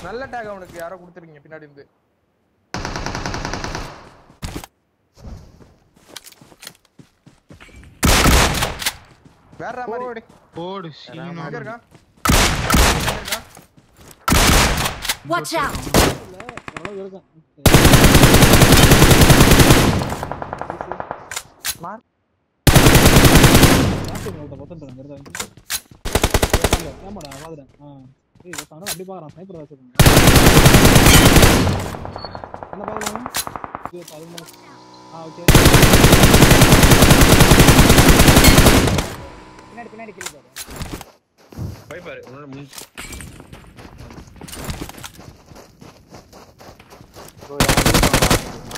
நல்ல டேக் அவனுக்கு யாரோ கொடுத்துருக்கீங்க பின்னாடி இருந்து வேற மாதிரி போடு போடு சீனா எங்க இருக்கான் எங்க இருக்கான் Watch out! இல்ல ஓரளவு இருக்கும் மார்க். பொத்தன் அங்க இருந்தா ஏமாடா பாத்துறேன் ஆ ஏய் அவன அப்படி பாக்குறான் ஸ்னைப்பர் வச்சிருக்காங்க என்ன பாக்கலாம் இது பதிமூணு ஆ ஓகே பின்னாடி பின்னாடி கிளி பாரு போய் பாரு உன்னோட முடிஞ்சு ப்ரோ யாரும்